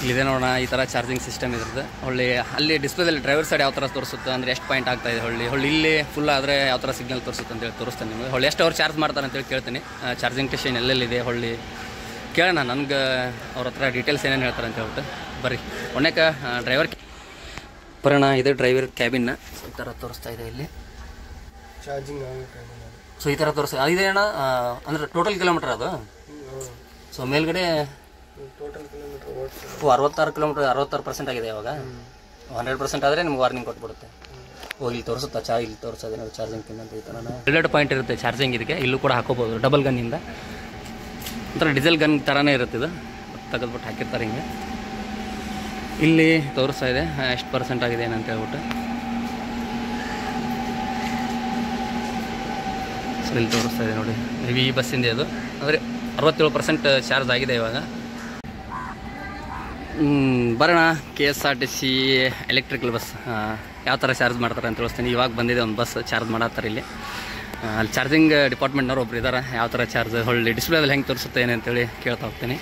ಇಲ್ಲಿದೆ ನೋಡೋಣ ಈ ಥರ ಚಾರ್ಜಿಂಗ್ ಸಿಸ್ಟಮ್ ಇದ್ರದ್ದು ಹೊಳ್ಳಿ ಅಲ್ಲಿ ಡಿಸ್ಪ್ಲೇದಲ್ಲಿ ಡ್ರೈವರ್ ಸೈಡ್ ಯಾವ ಥರ ತೋರಿಸುತ್ತೆ ಅಂದರೆ ಎಷ್ಟು ಪಾಯಿಂಟ್ ಆಗ್ತಾ ಇದೆ ಹೊಳ್ಳಿ ಹೊಳ್ಳಿ ಇಲ್ಲಿ ಫುಲ್ ಆದರೆ ಯಾವ ಥರ ಸಿಗ್ನಲ್ ತೋರಿಸುತ್ತೆ ಅಂತೇಳಿ ತೋರಿಸ್ತಾನೆ ನಿಮಗೆ ಹೊಳ್ಳಿ ಎಷ್ಟು ಅವ್ರು ಚಾರ್ಜ್ ಮಾಡ್ತಾರೆ ಅಂತೇಳಿ ಕೇಳ್ತೀನಿ ಚಾರ್ಜಿಂಗ್ ಸ್ಟೇಷನ್ ಎಲ್ಲೆಲ್ಲಿದೆ ಹೊಳ್ಳಿ ಕೇಳೋಣ ನನಗೆ ಅವ್ರ ಹತ್ರ ಡೀಟೇಲ್ಸ್ ಏನೇನು ಹೇಳ್ತಾರೆ ಅಂತ ಹೇಳ್ಬಿಟ್ಟು ಬರ್ರಿ ಒಣ್ಣೆಕ ಡ್ರೈವರ್ ಬರೋಣ ಇದು ಡ್ರೈವರ್ ಕ್ಯಾಬಿನ್ನ ಈ ಥರ ತೋರಿಸ್ತಾ ಇದೆ ಇಲ್ಲಿ ಚಾರ್ಜಿಂಗ್ ಆಗುತ್ತೆ ಸೊ ಈ ಥರ ತೋರಿಸ್ತಾ ಇದೆ ಅಣ್ಣ ಅಂದರೆ ಟೋಟಲ್ ಕಿಲೋಮೀಟರ್ ಅದು ಸೊ ಮೇಲ್ಗಡೆ ಟೋಟಲ್ ಕಿಲೋಮೀಟರ್ ಓಡಿಸಿ ಓ ಅರವತ್ತಾರು ಕಿಲೋಮೀಟರ್ ಅರವತ್ತಾರು ಪರ್ಸೆಂಟ್ ಆಗಿದೆ ಇವಾಗ ಹಂಡ್ರೆಡ್ ಪರ್ಸೆಂಟ್ ಆದರೆ ನಿಮ್ಗೆ ವಾರ್ನಿಂಗ್ ಕೊಟ್ಬಿಡುತ್ತೆ ಓ ಇಲ್ಲಿ ತೋರಿಸುತ್ತಾ ಚಾ ಇಲ್ಲಿ ತೋರಿಸೋದೇ ನೋಡಿ ಚಾರ್ಜಿಂಗ್ ಪಿನ್ ಅಂತ ಈ ಥರ ಎರಡೆರಡು ಪಾಯಿಂಟ್ ಇರುತ್ತೆ ಚಾರ್ಜಿಂಗ್ ಇದಕ್ಕೆ ಇಲ್ಲೂ ಕೂಡ ಹಾಕೋಬೋದು ಡಬಲ್ ಗನ್ನಿಂದ ಒಂಥರ ಡೀಸೆಲ್ ಗನ್ ಥರನೇ ಇರುತ್ತೆ ಇದು ತೆಗೆದ್ಬಿಟ್ಟು ಹಾಕಿರ್ತಾರೆ ಹಿಂಗೆ ಇಲ್ಲಿ ತೋರಿಸ್ತಾ ಇದೆ ಎಷ್ಟು ಪರ್ಸೆಂಟ್ ಆಗಿದೆ ಏನಂತ ಹೇಳ್ಬಿಟ್ಟು ಸೊ ಇಲ್ಲಿ ತೋರಿಸ್ತಾ ಇದೆ ನೋಡಿ ಹೆವಿ ಬಸ್ಸಿಂದ ಅದು ಅಂದರೆ ಅರವತ್ತೇಳು ಪರ್ಸೆಂಟ್ ಚಾರ್ಜ್ ಆಗಿದೆ ಇವಾಗ ಹ್ಮ್, ಬರೋಣ K S R T C electrical bus ಯಾವ ಥರ ಚಾರ್ಜ್ ಮಾಡ್ತಾರೆ ಅಂತ ತಿಳಿಸ್ತೀನಿ ಇವಾಗ ಬಂದಿದೆ ಒಂದು ಬಸ್ ಚಾರ್ಜ್ ಮಾಡತ್ತಾರೆ ಇಲ್ಲಿ ಆ, ಅಲ್ಲಿ ಚಾರ್ಜಿಂಗ್ ಡಿಪಾರ್ಟ್ಮೆಂಟ್ನವ್ರು ಒಬ್ರು ಇದ್ದಾರೆ ಯಾವ ಥರ ಚಾರ್ಜ್ ಹೊಳ್ಳಿ ಡಿಸ್ಪ್ಲೇದಲ್ಲಿ ಹೆಂಗೆ ತೋರಿಸುತ್ತೆ ಏನು ಅಂತೇಳಿ ಕೇಳ್ತಾ ಹೋಗ್ತೀನಿ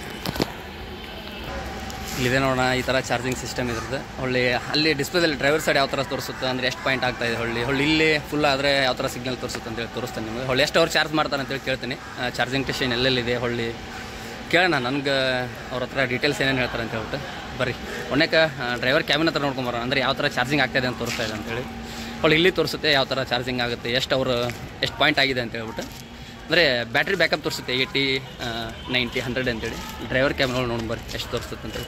ಇಲ್ಲಿದೆ ನೋಡೋಣ ಈ ಥರ ಚಾರ್ಜಿಂಗ್ ಸಿಸ್ಟಮ್ ಇದ್ರದ್ದು ಹೊಳ್ಳಿ ಅಲ್ಲಿ ಡಿಸ್ಪ್ಲೇದಲ್ಲಿ ಡ್ರೈವರ್ ಸೈಡ್ ಯಾವ ಥರ ತೋರಿಸುತ್ತೆ ಅಂದರೆ ಎಷ್ಟು ಪಾಯಿಂಟ್ ಆಗ್ತಾ ಇದೆ ಹೊಳ್ಳಿ ಹೊಳ್ಳಿ ಇಲ್ಲಿ ಫುಲ್ ಆದರೆ ಯಾವ ಥರ ಸಿಗ್ನಲ್ ತೋರಿಸುತ್ತೆ ಅಂತೇಳಿ ತೋರಿಸ್ತಾನೆ ನಿಮಗೆ ಹೊಳ್ಳಿ ಎಷ್ಟು ಅವ್ರು ಚಾರ್ಜ್ ಮಾಡ್ತಾರೆ ಅಂತೇಳಿ ಕೇಳ್ತೀನಿ ಚಾರ್ಜಿಂಗ್ ಸ್ಟೇಷನ್ ಎಲ್ಲೆಲ್ಲಿದೆ ಹೊಳ್ಳಿ ಕೇಳೋಣ ನನಗೆ ಅವ್ರ ಹತ್ರ ಡೀಟೇಲ್ಸ್ ಏನೇನು ಹೇಳ್ತಾರೆ ಅಂತ ಹೇಳ್ಬಿಟ್ಟು ಬರ್ರಿ ಒಣ್ಣೆಕ ಡ್ರೈವರ್ ಕ್ಯಾಬಿನ್ ಹತ್ರ ನೋಡ್ಕೊಂಬರೋಣ ಅಂದರೆ ಯಾವ ಥರ ಚಾರ್ಜಿಂಗ್ ಆಗ್ತಾಯಿದೆ ಅಂತ ತೋರಿಸ್ತಾ ಇದೆ ಅಂತೇಳಿ ಹೊಳ್ಳಿ ಇಲ್ಲಿ ತೋರಿಸುತ್ತೆ ಯಾವ ಥರ ಚಾರ್ಜಿಂಗ್ ಆಗುತ್ತೆ ಎಷ್ಟು ಅವರು ಎಷ್ಟು ಪಾಯಿಂಟ್ ಆಗಿದೆ ಅಂತ ಹೇಳ್ಬಿಟ್ಟು ಅಂದರೆ ಬ್ಯಾಟ್ರಿ ಬ್ಯಾಕಪ್ ತೋರಿಸುತ್ತೆ ಏಯ್ಟಿ ನೈಂಟಿ ಹಂಡ್ರೆಡ್ ಅಂತೇಳಿ ಡ್ರೈವರ್ ಕ್ಯಾಬಿನ್ ಒಳಗೆ ನೋಡಿ ಬರ್ರಿ ಎಷ್ಟು ತೋರಿಸುತ್ತೆ ಅಂತೇಳಿ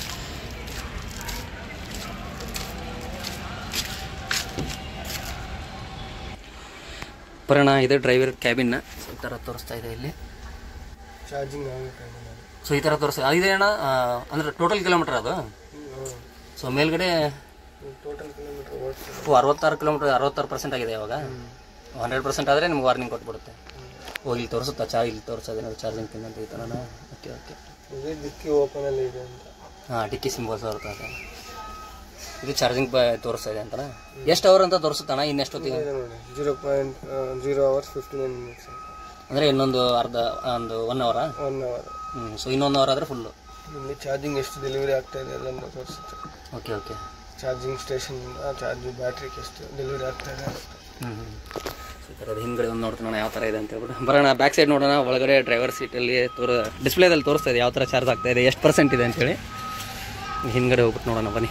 ಬರೋಣ ಇದು ಡ್ರೈವರ್ ಕ್ಯಾಬಿನ್ನ ಈ ಥರ ತೋರಿಸ್ತಾ ಇದೆ ಇಲ್ಲಿ ಚಾರ್ಜಿಂಗ್ ಆಗುತ್ತೆ ಸೊ ಈ ಥರ ತೋರಿಸ್ತಾ ಇದೆ ಅಣ್ಣ ಅಂದರೆ ಟೋಟಲ್ ಕಿಲೋಮೀಟರ್ ಅದು ಸೊ ಮೇಲ್ಗಡೆ ಟೋಟಲ್ ಕಿಲೋಮೀಟರ್ ಓಡಿಸಿ ಓ ಅರವತ್ತಾರು ಕಿಲೋಮೀಟರ್ ಅರವತ್ತಾರು ಪರ್ಸೆಂಟ್ ಆಗಿದೆ ಇವಾಗ ಹಂಡ್ರೆಡ್ ಪರ್ಸೆಂಟ್ ಆದರೆ ನಿಮ್ಗೆ ವಾರ್ನಿಂಗ್ ಕೊಟ್ಬಿಡುತ್ತೆ ಓ ಇಲ್ಲಿ ತೋರಿಸುತ್ತಾ ಚಾ ಇಲ್ಲಿ ತೋರಿಸೋದೇ ನೋಡಿ ಚಾರ್ಜಿಂಗ್ ಪಿನ್ ಅಂತ ಈ ಥರನ ಓಕೆ ಓಕೆ ಇದೇ ದಿಕ್ಕಿ ಓಪನ್ ಅಲ್ಲಿ ಇದೆ ಅಂತ ಹಾಂ ಟಿಕ್ಕಿ ಸಿಂಬಲ್ಸ್ ಬರುತ್ತೆ ಇದು ಚಾರ್ಜಿಂಗ್ ತೋರಿಸ್ತಾ ಇದೆ ಅಂತನಾ ಎಷ್ಟು ಅವರ್ ಅಂತ ತೋರಿಸುತ್ತಣ್ಣ ಇನ್ನೆಷ್ಟೊತ್ತಿಗೆ ಇದೆ ನೋಡಿ zero point zero hours fifty nine minutes ಅಂತ ಅಂದರೆ ಇನ್ನೊಂದು ಅರ್ಧ ಒಂದು ಒನ್ ಅವರಾ ಒನ್ ಅವರ್ ಹ್ಞೂ ಸೊ ಇನ್ನೊಂದು ಅವರ್ ಆದರೆ ಫುಲ್ಲು ಇಲ್ಲಿ ಚಾರ್ಜಿಂಗ್ ಎಷ್ಟು ಡೆಲಿವರಿ ಆಗ್ತಾ ಇದೆ ಅದನ್ನು ತೋರಿಸುತ್ತೆ ಓಕೆ ಓಕೆ ಚಾರ್ಜಿಂಗ್ ಸ್ಟೇಷನಿಂದ ಚಾರ್ಜ್ ಬ್ಯಾಟ್ರಿಗೆ ಎಷ್ಟು ಡೆಲಿವರಿ ಆಗ್ತಾ ಇದೆ ಅಂತ ಹ್ಞೂ ಹ್ಞೂ ಈ ಥರದ ಹಿಂದ್ಗಡೆ ಒಂದು ನೋಡ್ತೀನಿ ಯಾವ ಥರ ಇದೆ ಅಂತ ಹೇಳ್ಬಿಟ್ಟು ಬರೋಣ ಬ್ಯಾಕ್ ಸೈಡ್ ನೋಡೋಣ ಒಳಗಡೆ ಡ್ರೈವರ್ ಸೀಟಲ್ಲಿ ತೋರ ಡಿಸ್ಪ್ಲೇದಲ್ಲಿ ತೋರಿಸ್ತಾ ಇದೆ ಯಾವ ಥರ ಚಾರ್ಜ್ ಆಗ್ತಾ ಇದೆ ಎಷ್ಟು ಪರ್ಸೆಂಟ್ ಇದೆ ಅಂತೇಳಿ ಹಿಂದ್ಗಡೆ ಹೋಗ್ಬಿಟ್ಟು ನೋಡೋಣ ಬನ್ನಿ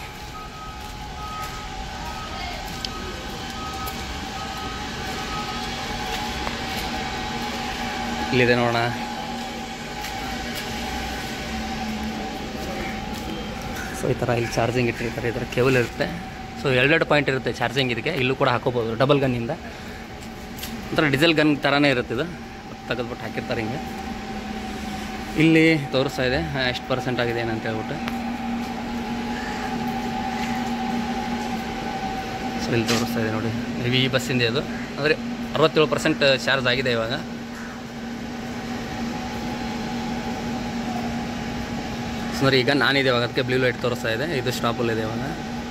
ಇಲ್ಲಿದೆ ನೋಡೋಣ ಸೊ ಈ ಥರ ಇಲ್ಲಿ ಚಾರ್ಜಿಂಗ್ ಇಟ್ಟಿರ್ತಾರೆ ಈ ಥರ ಕೇಬಲ್ ಇರುತ್ತೆ ಸೊ ಎರಡೆರಡು ಪಾಯಿಂಟ್ ಇರುತ್ತೆ ಚಾರ್ಜಿಂಗ್ ಇದಕ್ಕೆ ಇಲ್ಲೂ ಕೂಡ ಹಾಕೋಬೋದು ಡಬಲ್ ಗನ್ನಿಂದ ಒಂಥರ ಡೀಸೆಲ್ ಗನ್ ಥರನೇ ಇರುತ್ತೆ ಇದು ತೆಗೆದ್ಬಿಟ್ಟು ಹಾಕಿರ್ತಾರೆ ಹಿಂಗೆ ಇಲ್ಲಿ ತೋರಿಸ್ತಾ ಇದೆ ಎಷ್ಟು ಪರ್ಸೆಂಟ್ ಆಗಿದೆ ಏನಂತ ಹೇಳ್ಬಿಟ್ಟು ಸೊ ಇಲ್ಲಿ ತೋರಿಸ್ತಾ ಇದೆ ನೋಡಿ ಹೆವಿ ಬಸ್ಸಿಂದ ಅದು ಅಂದರೆ ಅರವತ್ತೇಳು ಪರ್ಸೆಂಟ್ ಚಾರ್ಜ್ ಆಗಿದೆ ಇವಾಗ ಸೊ ನೋಡಿ ಈಗ ನಾನಿದೆ ಇವಾಗ ಅದಕ್ಕೆ ಬ್ಲೂ ಲೈಟ್ ತೋರಿಸ್ತಾ ಇದೆ ಇದು ಸ್ಟಾಪಲ್ಲಿದೆ ಇವಾಗ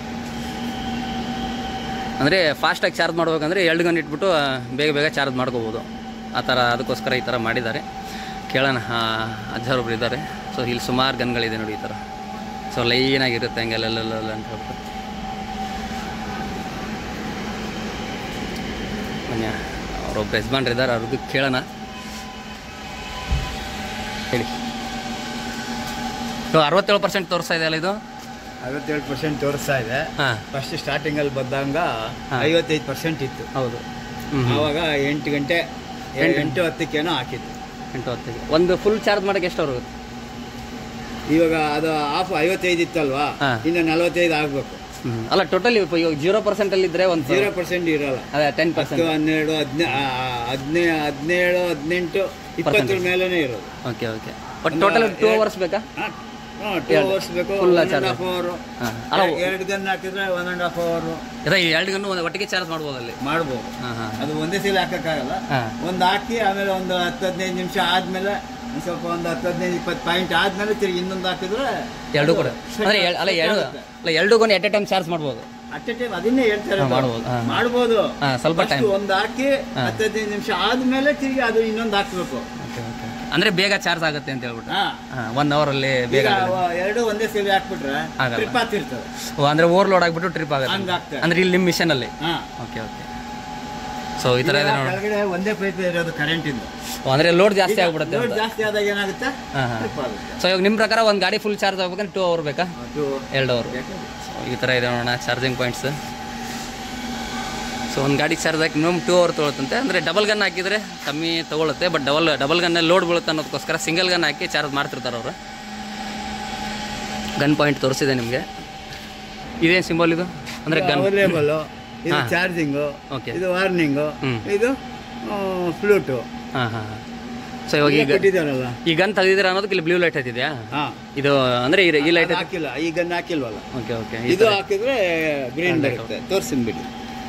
ಅಂದರೆ ಫಾಸ್ಟಾಗಿ ಚಾರ್ಜ್ ಮಾಡ್ಬೇಕಂದ್ರೆ ಎರಡು ಗಂಟೆ ಇಟ್ಬಿಟ್ಟು ಆ, ಬೇಗ ಬೇಗ ಚಾರ್ಜ್ ಮಾಡ್ಕೋಬೋದು ಆ ಥರ ಅದಕ್ಕೋಸ್ಕರ ಈ ಥರ ಮಾಡಿದ್ದಾರೆ ಕೇಳೋಣ ಅಜ್ಜರೊಬ್ರು ಇದ್ದಾರೆ ಸೊ ಇಲ್ಲಿ ಸುಮಾರು ಗನ್ಗಳಿದೆ ನೋಡಿ ಈ ಥರ ಸೊ ಲೈನಾಗಿರುತ್ತೆ ಹಂಗೆ ಅಲ್ಲೆಲ್ಲ ಅಂತ ಹೇಳ್ಬಿಟ್ಟು ಬನ್ನಿ ಅವರೊಬ್ಬರು ಯಜಮಾನ್ರು ಇದ್ದಾರೆ ಅವ್ರಿಗೂ ಕೇಳೋಣ ಹೇಳಿ ಸೊ ಅರವತ್ತೇಳು ಪರ್ಸೆಂಟ್ ತೋರಿಸ್ತಾ ಇದೆ ಅಲ್ಲ ಇದು ಐವತ್ತೇಳು ಪರ್ಸೆಂಟ್ ತೋರಿಸ್ತಾ ಇದೆ ಹಾಂ ಫಸ್ಟ್ ಸ್ಟಾರ್ಟಿಂಗ್ ಅಲ್ಲಿ ಬಂದಾಗ ಹಾ. ಐವತ್ತೈದು ಪರ್ಸೆಂಟ್ ಇತ್ತು ಹೌದು ಹ್ಞೂ ಆವಾಗ ಎಂಟು ಗಂಟೆ ಎಂಟು ಹತ್ತಕ್ಕೇನೋ ಹಾಕಿತ್ತು ಎಂಟು ಹೊತ್ತಿಗೆ ಒಂದು ಫುಲ್ ಚಾರ್ಜ್ ಮಾಡೋಕ್ಕೆ ಎಷ್ಟು ಹೋಗುತ್ತೆ ಇವಾಗ ಅದು ಆಫ್ ಐವತ್ತೈದು ಇತ್ತಲ್ವಾ ಹಾ. ಇನ್ನು ನಲವತ್ತೈದು ಆಗ್ಬೇಕು ಹ್ಮ್. ಅಲ್ಲ ಟೋಟಲ್ ಇವಾಗ ಜೀರೋ ಪರ್ಸೆಂಟಲ್ಲಿ ಇದ್ರೆ ಒಂದು ಜೀರೋ ಪರ್ಸೆಂಟ್ ಇರಲ್ಲ ಅದೇ ಟೆನ್ ಹತ್ತು ಪರ್ಸೆಂಟ್ ಹನ್ನೆರಡು ಹದಿನೇ ಹದಿನೇ ಹದಿನೇಳು ಹದಿನೆಂಟು ಇಪ್ಪತ್ತರ ಮೇಲೇನೆ ಇರೋದು okay okay but total two hours ಬೇಕಾ ಟೂ ಅವರ್ಸ್ ಬೇಕು Full one charge. And half hour ಹಾಂ ಅಲ್ಲ ಎರಡು ಗನ್ ಹಾಕಿದ್ರೆ ಒನ್ ಅಂಡ್ ಹಾಫ್ ಅವರ್ ಅದೇ ಈ ಎರಡು ಗನ್ನು ಒಂದು ಒಟ್ಟಿಗೆ ಚಾರ್ಜ್ ಮಾಡ್ಬೋದು ಅಲ್ಲಿ ಮಾಡ್ಬೋದು ಹಾಂ ಹಾಂ ಅದು ಒಂದೇ ಸಲ ಹಾಕಕ್ಕಾಗಲ್ಲ ಹಾಂ ಒಂದು ಹಾಕಿ ಆಮೇಲೆ ಒಂದು ಹತ್ತು ಹದಿನೈದು ನಿಮಿಷ ಆದ್ಮೇಲೆ ಒಂದ್ ಸ್ವಲ್ಪ ಒಂದು ಹತ್ತು ಹದಿನೈದು ಇಪ್ಪತ್ತು ಪಾಯಿಂಟ್ ಆದ್ಮೇಲೆ ತಿರುಗಿ ಇನ್ನೊಂದು ಹಾಕಿದ್ರೆ ಎರಡು ಕೂಡ ಅಂದ್ರೆ ಎಲ್- ಅಲ್ಲ ಎರಡು ಅಲ್ಲ ಎರಡು gun at a time charge ಮಾಡ್ಬೋದು ಅಟ್ ಎ ಟೈಮ್ ಅದನ್ನೇ ಹೇಳ್ತಾರೆ ಹಾ, ಮಾಡ್ಬೋದು, ಹಾ. ಮಾಡ್ಬೋದು ಹಾಂ ಸ್ವಲ್ಪ First ಟೈಮ್ ಒಂದು ಹಾಕಿ ಹತ್ತು ಹದಿನೈದು ನಿಮಿಷ ಆದ್ಮೇಲೆ ತಿರುಗಿ ಅದು ಇನ್ನೊಂದು ಹಾಕ್ಬೇಕು ಓಕೆ ಓಕೆ ಅಂದರೆ ಬೇಗ ಚಾರ್ಜ್ ಆಗುತ್ತೆ ಅಂತ ಹೇಳ್ಬಿಟ್ಟು ಹಾ ಹಾಂ ಒನ್ ಅವರಲ್ಲಿ ಬೇಗ ಈಗ ಆಗುತ್ತೆ. ಅವ ಎರಡು ಒಂದೇ ಸೇರಿ ಹಾಕ್ಬಿಟ್ರೆ ಆಗಲ್ಲ. ಟ್ರಿಪ್ ಆಗ್ತಿರ್ತದೆ ಓ ಅಂದರೆ ಓವರ್ಲೋಡ್ ಆಗಿಬಿಟ್ಟು ಟ್ರಿಪ್ ಆಗುತ್ತೆ ಹಂಗಾಗ್ತದೆ. ಅಂದರೆ ಇಲ್ಲಿ ನಿಮ್ಮ ಮಿಷನಲ್ಲಿ ಹಾ ಓಕೆ ಓಕೆ ಸೊ ಈ ಥರ ಇದೆ ನೋಡಿ ಕೆಳಗಡೆ ಒಂದೇ ಪೈಪ್ ಇರೋದು ಕರೆಂಟ್ ಇಂದ ಅಂದರೆ ಲೋಡ್ ಜಾಸ್ತಿ ಆಗ್ಬಿಡುತ್ತೆ ಲೋಡ್ ಅಂತ ಜಾಸ್ತಿ ಆದಾಗ ಏನಾಗುತ್ತೆ ಹಾಂ ಹಾಂ ಟ್ರಿಪ್ ಆಗುತ್ತೆ ಸೊ ಇವಾಗ ನಿಮ್ಮ ಪ್ರಕಾರ ಒಂದು ಗಾಡಿ ಫುಲ್ ಚಾರ್ಜ್ ಆಗ್ಬೇಕಂದ್ರೆ ಟೂ ಅವರ್ ಬೇಕಾ ಅದು ಎರಡು ಅವರ್ ಈ ಥರ ಇದೆ ನೋಡೋಣ ಚಾರ್ಜಿಂಗ್ ಪಾಯಿಂಟ್ಸ್ ಸೊ ಒಂದು ಗಾಡಿ ಚಾರ್ಜ್ ಹಾಕಿ ಮಿನಿಮಮ್ ಟೂ ಅವರ್ ತೊಗೊಳುತ್ತಂತೆ ಅಂದರೆ ಡಬಲ್ ಗನ್ ಹಾಕಿದರೆ ಕಮ್ಮಿ ತೊಗೊಳುತ್ತೆ ಬಟ್ ಡಬಲ್ ಡಬಲ್ ಗನ್ನಲ್ಲಿ ಲೋಡ್ ಬೀಳುತ್ತೆ ಅನ್ನೋದಕ್ಕೋಸ್ಕರ ಸಿಂಗಲ್ ಗನ್ ಹಾಕಿ ಚಾರ್ಜ್ ಮಾಡ್ತಿರ್ತಾರೆ ಅವರು ಗನ್ ಪಾಯಿಂಟ್ ತೋರಿಸಿದೆ ನಿಮಗೆ ಇದೇನು ಸಿಂಬಲ್ ಇದು ಅಂದರೆ ಗನ್ ಅವೈಲೇಬಲ್ ಇದು ಹಾ. Charging Okay. ಇದು ವಾರ್ನಿಂಗು ಹ್ಮ್. ಇದು ಫ್ಲೂಟು ಹಾಂ ಹಾಂ ಹಾಂ ಸೊ ಇವಾಗ ಈಗ ಕೊಟ್ಟಿದ್ದಾರಲ್ಲ ಈ ಗನ್ ತೆಗೆದಿರ ಅನ್ನೋದಕ್ಕೆ ಇಲ್ಲಿ ಬ್ಲೂ ಲೈಟ್ ಹತ್ತಿದೆಯಾ ಹಾ ಇದು ಅಂದರೆ ಈ ಲೈಟ್ ಅದು ಹಾಕಿಲ್ಲ ಈಗ ಹಾಕಿಲ್ವಲ್ಲ ಓಕೆ ಓಕೆ ಇದು ಹಾಕಿದ್ರೆ ಗ್ರೀನ್ ಬರುತ್ತೆ ತೋರ್ಸಿನ್ ಬಿಡಿ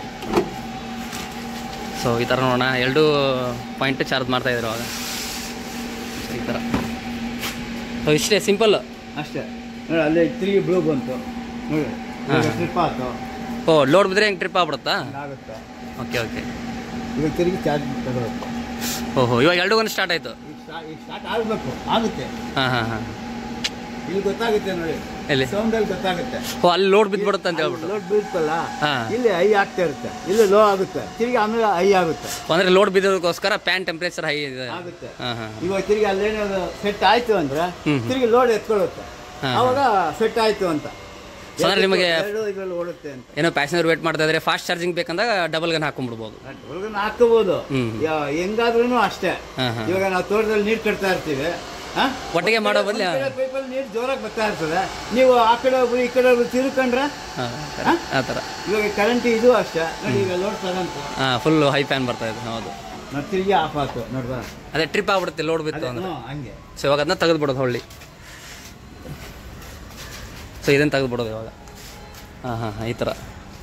ಸೊ ಈ ಥರ ನೋಡೋಣ ಎರಡು ಪಾಯಿಂಟ್ ಚಾರ್ಜ್ ಮಾಡ್ತಾ ಇದ್ರು ಅವಾಗ So, ಈ ಥರ ಸೊ ಇಷ್ಟೇ ಸಿಂಪಲ್ ಅಷ್ಟೇ ನೋಡಿ ಅಲ್ಲಿ ತಿರುಗಿ ಬ್ಲೂ ಬಂತು ನೋಡಿ ಹಾ. ಟ್ರಿಪ್ ಆಯ್ತು ಓ ಲೋಡ್ ಬಿದ್ರೆ ಹೆಂಗೆ ಟ್ರಿಪ್ ಆಗ್ಬಿಡುತ್ತಾ ಆಗುತ್ತೆ ಓಕೆ ಓಕೆ ಈಗ ತಿರುಗಿ ಚಾರ್ಜ್ ತಗೊಳುತ್ತೆ ಓಹೋ ಇವಾಗ ಎರಡು ಗನ್ ಸ್ಟಾರ್ಟ್ ಆಯಿತು ಈಗ ಸ್ಟಾ- ಈಗ ಸ್ಟಾರ್ಟ್ ಆಗಬೇಕು ಆಗುತ್ತೆ ಹಾಂ ಹಾಂ ಹಾಂ ಇಲ್ಲಿ ಗೊತ್ತಾಗುತ್ತೆ ನೋಡಿ ಎಲ್ಲಿ ಸೌಂಡಲ್ಲಿ ಗೊತ್ತಾಗುತ್ತೆ ಓ ಅಲ್ಲಿ ಲೋಡ್ ಬಿದ್ದುಬಿಡುತ್ತೆ ಅಂತ ಹೇಳ್ಬಿಟ್ಟು ಲೋಡ್ ಬೀಳ್ತಲ್ಲ ಹಾ. ಇಲ್ಲಿ ಐ ಆಗ್ತಾ ಇರುತ್ತೆ ಇಲ್ಲಿ ಲೋ ಆಗುತ್ತೆ ತಿರುಗಿ ಆಮೇಲೆ ಐ ಆಗುತ್ತೆ ಅಂದರೆ ಲೋಡ್ ಬಿದ್ದೋದಕ್ಕೋಸ್ಕರ ಪ್ಯಾನ್ ಟೆಂಪ್ರೇಚರ್ ಹೈ ಇದೆ ಆಗುತ್ತೆ ಹಾಂ ಹಾಂ ಇವಾಗ ತಿರುಗಿ ಅಲ್ಲೇನಾದ್ರು ಸೆಟ್ ಆಯ್ತು ಅಂದ್ರೆ ಹ್ಮ್. ತಿರುಗಿ ಲೋಡ್ ಎತ್ಕೊಳ್ಳುತ್ತೆ ಹಾ. ಅವಾಗ ಸೆಟ್ ಆಯ್ತು ಅಂತ ಸೊ ಅಂದ್ರೆ ನಿಮಗೆ ಎರಡು ಇದ್ರಲ್ಲಿ ಓಡುತ್ತೆ ಅಂತ ಏನೋ ಪ್ಯಾಸೆಂಜರ್ ವೇಟ್ ಮಾಡ್ತಾ ಇದ್ರೆ ಫಾಸ್ಟ್ ಚಾರ್ಜಿಂಗ್ ಬೇಕಂದಾಗ ಡಬಲ್ ಗನ್ ಹಾಕೊಂಡ್ಬಿಡ್ಬೋದು ಒಳಗಡೆ ಹಾಕೋಬಹುದು ಹ್ಮ್. ಹೆಂಗಾದ್ರೂ ಅಷ್ಟೇ ಹಾ, ಹಾ. ಇವಾಗ ನಾವು ತೋಟದಲ್ಲಿ ನೀರು ಕಟ್ತಾ ಇರ್ತೀವಿ ಹಾ? ಒಟ್ಟಿಗೆ ಒಂದ್ ಮಾಡೋ ಕಡೆ- ಬದ್ಲು- ಒಂದ್ ಕಡೆ ಪೈಪಲ್ಲಿ ನೀರು ಜೋರಾಗಿ ಬರ್ತಾ ಇರ್ತದೆ ನೀವು ಆ ಕಡೆ ಒಬ್ರು ಈ ಕಡೆ ಒಬ್ರು ತಿರ್ಕೊಂಡ್ರೆ ಹಾಂ ಹಾ? ಆ ಥರ ಇವಾಗ ಕರೆಂಟ್ ಇದು ಅಷ್ಟೇ ನೋಡಿ ಈಗ ಲೋಡ್ ತಗೊಂತು ಹಾಂ ಫುಲ್ ಹೈ ಫ್ಯಾನ್ ಬರ್ತಾ ಇದೆ ಹೌದು ನಾವು ತಿರುಗಿ ಆಫ್ ಆಯ್ತು ನೋಡ್ವಾ ಅದೇ ಟ್ರಿಪ್ ಆಗ್ಬಿಡುತ್ತೆ ಲೋಡ್ ಬಿತ್ತು ಅದೇ, ಅಂದ್ರೆ ಹ್ಮ್, ಹಂಗೆ ಸೊ ಇವಾಗ ಅದನ್ನ ತೆಗೆದ್ಬಿಡೋದು ಹೊಳ್ಳಿ ಸೊ ಇದನ್ನು ತೆಗೆದ್ಬಿಡೋದು ಇವಾಗ ಹಾಂ ಹಾಂ ಹಾಂ ಈ ಥರ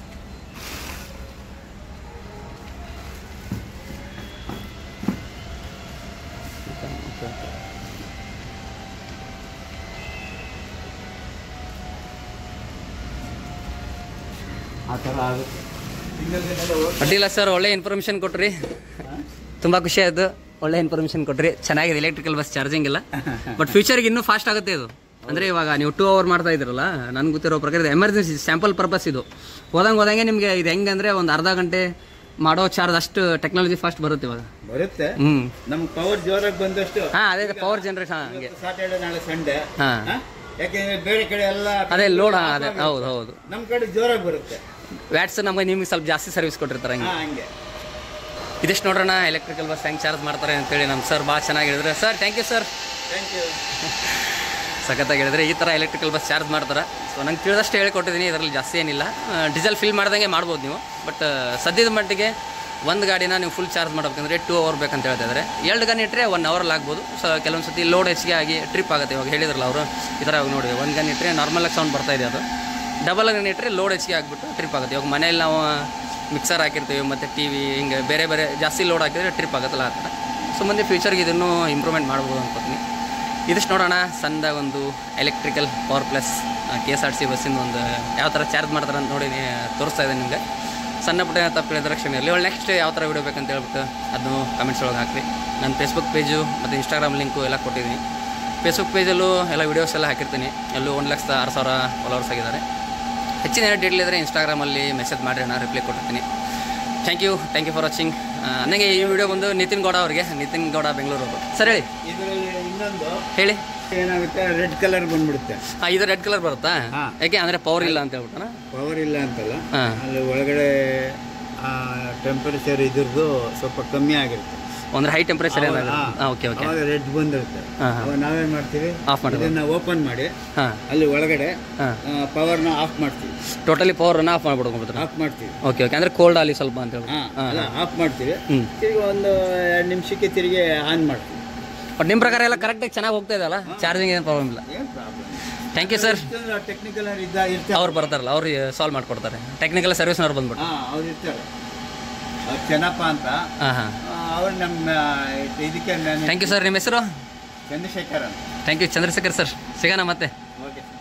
ಆ ಥರ ಆಗುತ್ತೆ ಸಿಂಗಲ್ ಗನ್ನೆಲ್ಲ ಓಡ್- ಅಡ್ಡಿಲ್ಲ ಸರ್ ಒಳ್ಳೆ ಇನ್ಫಾರ್ಮೇಷನ್ ಕೊಟ್ರಿ ತುಂಬ ಖುಷಿ ಆಯಿತು ಒಳ್ಳೆ ಇನ್ಫಾರ್ಮೇಷನ್ ಕೊಟ್ರಿ ಚೆನ್ನಾಗಿದೆ ಎಲೆಕ್ಟ್ರಿಕಲ್ ಬಸ್ ಚಾರ್ಜಿಂಗ್ ಇಲ್ಲ ಬಟ್ ಫ್ಯೂಚರ್ಗೆ ಇನ್ನೂ ಫಾಸ್ಟ್ ಆಗುತ್ತೆ ಇದು ಅಂದರೆ ಇವಾಗ ನೀವು ಟೂ ಅವರ್ ಮಾಡ್ತಾ ಇದ್ದೀರಲ್ಲ ನನಗೆ ಗೊತ್ತಿರೋ ಪ್ರಕಾರ ಇದು ಎಮರ್ಜೆನ್ಸಿ ಸ್ಯಾಂಪಲ್ ಪರ್ಪಸ್ ಇದು ಹೋದಂಗೆ ಹೋದಂಗೆ ನಿಮಗೆ ಇದು ಹೆಂಗೆ ಅಂದರೆ ಒಂದು ಅರ್ಧ ಗಂಟೆ ಮಾಡೋ ಚಾರ್ಜ್ ಅಷ್ಟು ಟೆಕ್ನಾಲಜಿ ಫಾಸ್ಟ್ ಬರುತ್ತೆ ಇವಾಗ ಬರುತ್ತೆ ಹ್ಞೂ ನಮ್ಗೆ ಪವರ್ ಜೋರಾಗಿ ಬಂದಷ್ಟು ಹಾಂ ಅದೇ ಪವರ್ ಜನ್ರೇಷನ್ ಹಂಗೆ ಸಾಟರ್ಡೆ ನಾಳೆ ಸಂಡೇ ಹಾಂ ಯಾಕೆಂದ್ರೆ ಬೇರೆ ಕಡೆ ಎಲ್ಲ ಅದೇ ಲೋಡ್ ಅದೇ ಹೌದು ಹೌದು ನಮ್ಮ ಕಡೆ ಜೋರಾಗಿ ಬರುತ್ತೆ ವ್ಯಾಟ್ಸ್ ನಮಗೆ ನಿಮಗೆ ಸ್ವಲ್ಪ ಜಾಸ್ತಿ ಸರ್ವಿಸ್ ಕೊಟ್ಟಿರ್ತಾರೆ ಹಂಗೆ ಹಾ ಹಂಗೆ ಇದಿಷ್ಟು ನೋಡೋಣ ಎಲೆಕ್ಟ್ರಿಕಲ್ ಬಸ್ ಹೆಂಗೆ ಚಾರ್ಜ್ ಮಾಡ್ತಾರೆ ಅಂತೇಳಿ ನಮ್ಮ ಸರ್ ಭಾಳ ಚೆನ್ನಾಗಿ ಹೇಳಿದ್ರೆ sir thank you sir thank you ಸಖತ್ತಾಗಿ ಹೇಳಿದ್ರೆ ಈ ಥರ ಎಲೆಕ್ಟ್ರಿಕಲ್ ಬಸ್ ಚಾರ್ಜ್ ಮಾಡ್ತಾರೆ ಸೊ ನಂಗೆ ತಿಳಿದಷ್ಟು ಹೇಳ್ಕೊಟ್ಟಿದ್ದೀನಿ ಇದರಲ್ಲಿ ಜಾಸ್ತಿ ಏನಿಲ್ಲ ಡೀಸೆಲ್ ಫಿಲ್ ಮಾಡ್ದಂಗೆ ಮಾಡ್ಬೋದು ನೀವು ಬಟ್ ಸದ್ಯದ ಮಟ್ಟಿಗೆ ಒಂದು ಗಾಡಿನ ನೀವು ಫುಲ್ ಚಾರ್ಜ್ ಮಾಡ್ಬೇಕಂದ್ರೆ ಟೂ ಅವರ್ ಬೇಕಂತ ಹೇಳ್ತಾ ಇದ್ದಾರೆ ಎರಡು ಗನ್ ಇಟ್ಟರೆ ಒನ್ ಅವರಲ್ಲಿ ಆಗ್ಬೋದು ಸೊ ಕೆಲವೊಂದು ಸತಿ ಲೋಡ್ ಹೆಚ್ಚಿಗೆ ಆಗಿ ಟ್ರಿಪ್ ಆಗುತ್ತೆ ಇವಾಗ ಹೇಳಿದ್ರಲ್ಲ ಅವರು ಈ ಥರ ಇವಾಗ ನೋಡಿ ಒಂದು ಗನ್ ಇಟ್ಟರೆ ನಾರ್ಮಲಾಗಿ ಸೌಂಡ್ ಬರ್ತಾ ಇದೆ ಅದು ಡಬಲ್ ಗನ್ ಇಟ್ಟರೆ ಲೋಡ್ ಹೆಚ್ಚಿಗೆ ಆಗಿಬಿಟ್ಟು ಟ್ರಿಪ್ ಆಗುತ್ತೆ ಇವಾಗ ಮನೇಲಿ ನಾವು ಮಿಕ್ಸರ್ ಹಾಕಿರ್ತೀವಿ ಮತ್ತು ಟಿ ವಿ ಹಿಂಗೆ ಬೇರೆ ಬೇರೆ ಜಾಸ್ತಿ ಲೋಡ್ ಹಾಕಿದ್ರೆ ಟ್ರಿಪ್ ಆಗುತ್ತಲ್ಲ ಆ ಥರ ಸೊ ಮುಂದೆ ಫ್ಯೂಚರ್ಗೆ ಇದನ್ನು ಇಂಪ್ರೂವ್ಮೆಂಟ್ ಮಾಡ್ಬೋದು ಅನ್ಕೋತೀನಿ ಇದಿಷ್ಟು ನೋಡೋಣ ಸಣ್ಣದಾಗ ಒಂದು electrical power plus K S R T C ಬಸ್ಸಿಂದ ಒಂದು ಯಾವ ಥರ ಚಾರ್ಜ್ ಮಾಡ್ತಾರೆ ಅಂತ ನೋಡಿ ತೋರಿಸ್ತಾ ಇದೆ ನಿಮಗೆ ಸಣ್ಣ ಪುಟ್ಟ ತಪ್ಪು ಹೇಳಿದ್ರೆ ಕ್ಷಮೆ ಇರಲಿ ಒಳ್ಳೆ ನೆಕ್ಸ್ಟ್ ಯಾವ ಥರ ವಿಡಿಯೋ ಬೇಕಂತ ಹೇಳ್ಬಿಟ್ಟು ಅದನ್ನು ಕಮೆಂಟ್ಸ್ ಒಳಗೆ ಹಾಕಿರಿ ನನ್ನ ಫೇಸ್ಬುಕ್ ಪೇಜು ಮತ್ತು ಇನ್ಸ್ಟಾಗ್ರಾಮ್ ಲಿಂಕು ಎಲ್ಲ ಕೊಟ್ಟಿದ್ದೀನಿ ಫೇಸ್ಬುಕ್ ಪೇಜಲ್ಲೂ ಎಲ್ಲ ವೀಡಿಯೋಸ್ ಎಲ್ಲ ಹಾಕಿರ್ತೀನಿ ಅಲ್ಲೂ ಒಂದು ಲಕ್ಷದ ಆರು ಸಾವಿರ ಫಾಲೋವರ್ಸ್ ಆಗಿದ್ದಾರೆ ಹೆಚ್ಚಿನ ಏನೋ ಡೀಟೇಲ್ ಇದ್ದರೆ ಇನ್ಸ್ಟಾಗ್ರಾಮಲ್ಲಿ ಮೆಸೇಜ್ ಮಾಡಿರಿ ನಾನು ರಿಪ್ಲೈ ಕೊಟ್ಟಿರ್ತೀನಿ thank you thank you for watching ನನಗೆ ಈ ವಿಡಿಯೋ ಬಂದು ನಿತಿನ್ ಗೌಡ ಅವರಿಗೆ ನಿತಿನ್ ಗೌಡ ಬೆಂಗಳೂರು ಅವರು ಸರ್ ಹೇಳಿ ಇದರಲ್ಲಿ ಇನ್ನೊಂದು ಹೇಳಿ ಏನಾಗುತ್ತೆ ರೆಡ್ ಕಲರ್ ಬಂದ್ಬಿಡುತ್ತೆ ಹಾಂ ಇದು ರೆಡ್ ಕಲರ್ ಬರುತ್ತಾ ಹಾ. ಯಾಕೆ ಅಂದರೆ ಪವರ್ ಇಲ್ಲ ಅಂತ ಹೇಳ್ಬಿಟ್ಟಣ ಪವರ್ ಇಲ್ಲ ಅಂತಲ್ಲ ಹಾಂ ಅಲ್ಲಿ ಒಳಗಡೆ ಟೆಂಪರೇಚರ್ ಇದ್ರದ್ದು ಸ್ವಲ್ಪ ಕಮ್ಮಿ ಆಗಿರುತ್ತೆ ಅಂದರೆ ಹೈ ಟೆಂಪ್ರೇಚರ್ ಏನಾಗುತ್ತೆ ಹಾ. ಹಾಂ ಓಕೆ ಓಕೆ ಅವಾಗ ರೆಡ್ ಬಂದಿರುತ್ತೆ ಹಾಂ ಹಾಂ ಅವಾಗ ನಾವೇನ್ ಮಾಡ್ತೀವಿ ಆಫ್ ಮಾಡಿ ಇದನ್ನ ಓಪನ್ ಮಾಡಿ ಹಾಂ ಅಲ್ಲಿ ಒಳಗಡೆ ಹಾಂ ಪವರ್ನ ಆಫ್ ಮಾಡ್ತೀವಿ ಟೋಟಲಿ ಪವರನ್ನು ಆಫ್ ಮಾಡ್ಬಿಡ್ಕೊಂಡ್ಬಿಡ್ತಾರೆ ಆಫ್ ಮಾಡ್ತೀವಿ ಓಕೆ ಓಕೆ ಅಂದರೆ ಕೋಲ್ಡ್ ಅಲ್ಲಿ ಸ್ವಲ್ಪ ಅಂತ ಹೇಳ್ಬಿಟ್ಟು ಹಾ ಅಲ್ಲ ಆಫ್ ಮಾಡ್ತೀವಿ ಹ್ಞೂ ತಿರುಗಿ ಒಂದು ಎರಡು ನಿಮಿಷಕ್ಕೆ ತಿರುಗಿ ಆನ್ ಮಾಡ್ತೀವಿ ಬಟ್ ನಿಮ್ಮ ಪ್ರಕಾರ ಎಲ್ಲ ಕರೆಕ್ಟಾಗಿ ಚೆನ್ನಾಗಿ ಹೋಗ್ತಾ ಇದೆ ಅಲ್ಲ ಚಾರ್ಜಿಂಗ್ ಏನು ಪ್ರಾಬ್ಲಮ್ ಇಲ್ಲ ಏನು problem thank you sir technical ಇದ್ದ ಇರ್ತಾರೆ ಅವ್ರು ಬರ್ತಾರಲ್ಲ ಅವ್ರು ಸಾಲ್ವ್ ಮಾಡಿಕೊಡ್ತಾರೆ ಟೆಕ್ನಿಕಲ್ ಸರ್ವಿಸ್ನವ್ರು ಬಂದ್ಬಿಟ್ಟು ಹಾ ಅವ್ರು ಇರ್ತಾರೆ ಅವ್ರು ಚೆನ್ನಪ್ಪ ಅಂತ ಹಾಂ ಹಾಂ ಅವ್ರು ನಮ್ಮ ಇದಕ್ಕೆ ನಾನು ಥ್ಯಾಂಕ್ ಯು ಸರ್ ನಿಮ್ಮ ಹೆಸರು ಚಂದ್ರಶೇಖರ್ ಅಂತ ಥ್ಯಾಂಕ್ ಯು ಚಂದ್ರಶೇಖರ್ ಸರ್ ಸಿಗೋಣ ಮತ್ತೆ ಓಕೆ